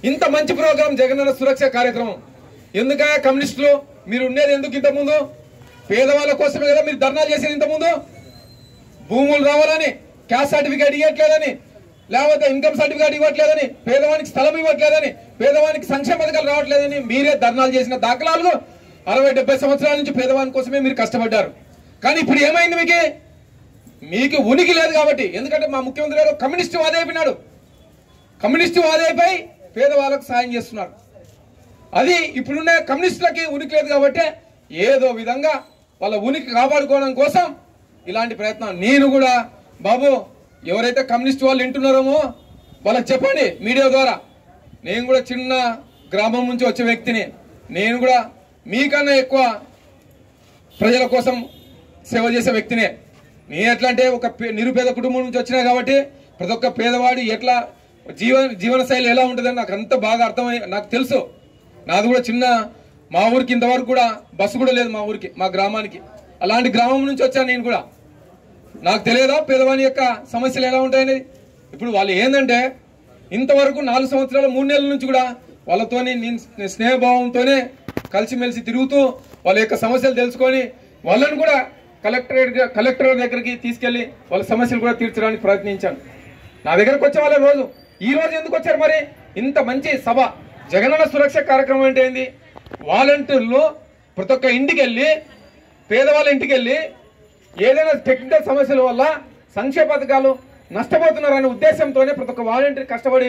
ఇంత మంచి ప్రోగ్రాం జగనన్న సురక్ష కార్యక్రమం ఎందుక కమ్యూనిస్టులు మీరు ఉండేది ఎందుకు ఇంత ముందు పేదవాళ్ళ కోసమే కదా మీరు ధర్నాలు చేసేది ఇంత ముందు భూములు రావాలని క్యాస్ట్ సర్టిఫికేట్ ఇవ్వట్లేదని లేకపోతే ఇన్కమ్ సర్టిఫికేట్ ఇవ్వట్లేదని పేదవానికి స్థలం ఇవ్వట్లేదని పేదవానికి సంక్షేమ పథకాలు రావట్లేదని మీరే ధర్నాలు చేసిన దాఖలాలు అరవై డెబ్బై సంవత్సరాల నుంచి పేదవాని కోసమే మీరు కష్టపడ్డారు కానీ ఇప్పుడు ఏమైంది మీకు మీకు ఉనికి లేదు కాబట్టి ఎందుకంటే మా ముఖ్యమంత్రి గారు కమ్యూనిస్టు వాదే అయిపోయినాడు కమ్యూనిస్టు వాదైపోయి పేదవాళ్ళకు సాయం చేస్తున్నారు అది ఇప్పుడున్న కమ్యూనిస్టులకి ఉనికి లేదు కాబట్టి ఏదో విధంగా వాళ్ళ ఉనికి కాపాడుకోవడం కోసం ఇలాంటి ప్రయత్నం నేను కూడా బాబు ఎవరైతే కమ్యూనిస్ట్ వాళ్ళు వింటున్నారేమో వాళ్ళకి చెప్పండి మీడియా ద్వారా నేను కూడా చిన్న గ్రామం నుంచి వచ్చే వ్యక్తిని నేను కూడా మీకన్నా ఎక్కువ ప్రజల కోసం సేవ చేసే వ్యక్తినే నేను ఎట్లా అంటే ఒక పే- నిరుపేద కుటుంబం నుంచి వచ్చినా కాబట్టి ప్రతి ఒక్క పేదవాడు ఎట్లా జీవన జీవన శైలి ఎలా ఉంటుందని నాకు అంత బాగా అర్థమై నాకు తెలుసు నాది కూడా చిన్న మా ఊరికి ఇంతవరకు కూడా బస్సు కూడా లేదు మా ఊరికి మా గ్రామానికి అలాంటి గ్రామం నుంచి వచ్చాను నేను కూడా నాకు తెలియదా పేదవాని యొక్క సమస్యలు ఎలా ఉంటాయనేది ఇప్పుడు వాళ్ళు ఏంటంటే ఇంతవరకు నాలుగు సంవత్సరాల మూడు నెలల నుంచి కూడా వాళ్ళతోని నేను స్నేహభావంతోనే కలిసిమెలిసి తిరుగుతూ వాళ్ళ యొక్క సమస్యలు తెలుసుకొని వాళ్ళని కూడా కలెక్టరేట్ కలెక్టర్ దగ్గరికి తీసుకెళ్లి వాళ్ళ సమస్యలు కూడా తీర్చడానికి ప్రయత్నించాను నా దగ్గరకు వచ్చే వాళ్ళ రోజు ఈ రోజు ఎందుకు వచ్చారు మరి ఇంత మంచి సభ జగనన్న సురక్ష కార్యక్రమం అంటే ఏంది వాలంటీర్లు ప్రతి ఒక్క ఇంటికి వెళ్ళి పేదవాళ్ళ ఇంటికి వెళ్ళి ఏదైనా టెక్నికల్ సమస్యల వల్ల సంక్షేమ పథకాలు నష్టపోతున్నారనే ఉద్దేశంతోనే ప్రతి ఒక్క వాలంటీర్ కష్టపడి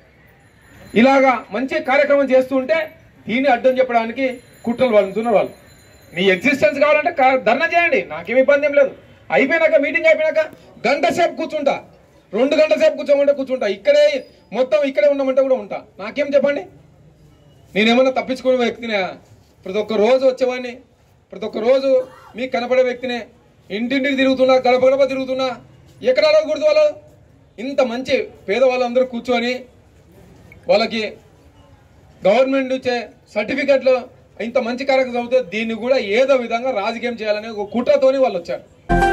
ఇలాగా మంచి కార్యక్రమం చేస్తూ ఉంటే దీన్ని అడ్డం చెప్పడానికి కుట్రలు పడుతున్నారు వాళ్ళు మీ ఎగ్జిస్టెన్స్ కావాలంటే కా- ధర్నా చేయండి నాకేం ఇబ్బంది ఏం లేదు అయిపోయినాక మీటింగ్ అయిపోయినాక గంట సేపు కూర్చుంటా రెండు గంటల సేపు కూర్చోమంటే కూర్చుంటా ఇక్కడే మొత్తం ఇక్కడే ఉండమంటే కూడా ఉంటా నాకేం చెప్పండి నేనేమన్నా తప్పించుకునే వ్యక్తినే ప్రతి ఒక్క రోజు వచ్చేవాడిని ప్రతి ఒక్క రోజు మీకు కనపడే వ్యక్తినే ఇంటింటికి తిరుగుతున్నా గడప గడప తిరుగుతున్నా ఎక్కడ అడగకూడదు వాళ్ళు ఇంత మంచి పేదవాళ్ళందరూ కూర్చొని వాళ్ళకి గవర్నమెంట్ ఇచ్చే సర్టిఫికెట్లు ఇంత మంచి కార్యక్రమం చదివితే దీన్ని కూడా ఏదో విధంగా రాజకీయం చేయాలనే ఒక కుట్రతోని వాళ్ళు వచ్చారు